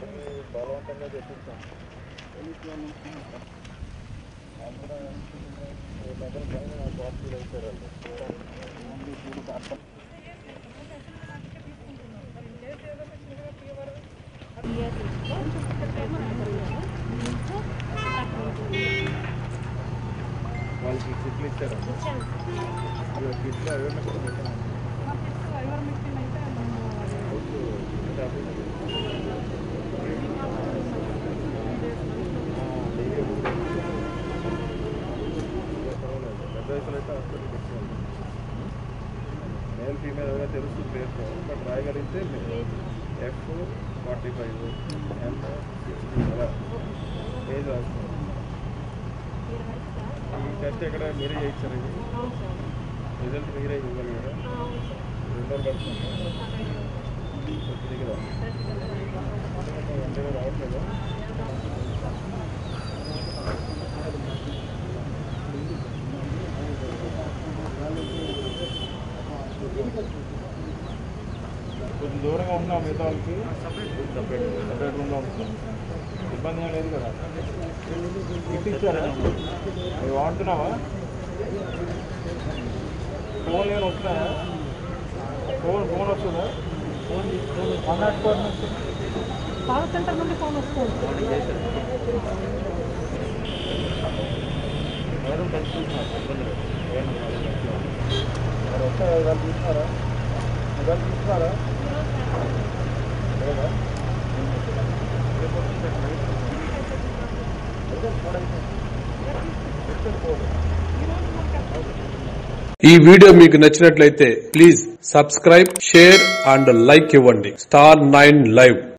వారిని బలవంతంగా తెప్పిస్తాం దగ్గర పైన బాక్సులు వేసారు వాళ్ళు వాళ్ళకి కిట్లు ఇచ్చారు కిట్లు అవేర్నెస్ పెట్టాను పెద్ద వయసులో అయితే హాస్పిటల్కి వచ్చేవాళ్ళు మేల్ ఫీమేల్ ఎవరైనా తెలుస్తుంది పేరుతో బట్ రాయగలిగితే F forty five M sixty అలా ఏజ్ రాసుకోవాలి ఈ టెస్ట్ ఎక్కడ మీరే చేయించారు ఇది రిజల్ట్ మీరే ఇవ్వగలిగారా రెండో పడుతుంది కదా అంటే రావట్లేదా కొంచెం దూరంగా ఉన్నాం మిగతా వాళ్ళకి సపరేట్ సపరేట్ రూమ్లో ఉంటాం ఇబ్బంది ఏం లేదు కదా గిఫ్ట్ ఇచ్చారా నువ్వు వాడుతున్నావా ఫోన్ ఏమైనా వస్తున్నాయా ఫోన్ ఫోన్ వస్తుందా వన్ నాట్ ఫోర్ నుంచి కాల్ సెంటర్ నుండి ఫోన్ వస్తుంది ఎవరు కలుసుకుంటున్నారు ఇబ్బంది లేదు మరి వస్తారా ఇవాళ చూస్తున్నారా ఇవాళ చూస్తున్నారా లేదా రేపు వస్తుంది నైట్. రిజల్ట్ చూడండి. రిజల్ట్ చూడండి. ఈ వీడియో మీకు నచ్చినట్లయితే please subscribe share and like ఇవ్వండి స్టార్ నైన్ లైవ్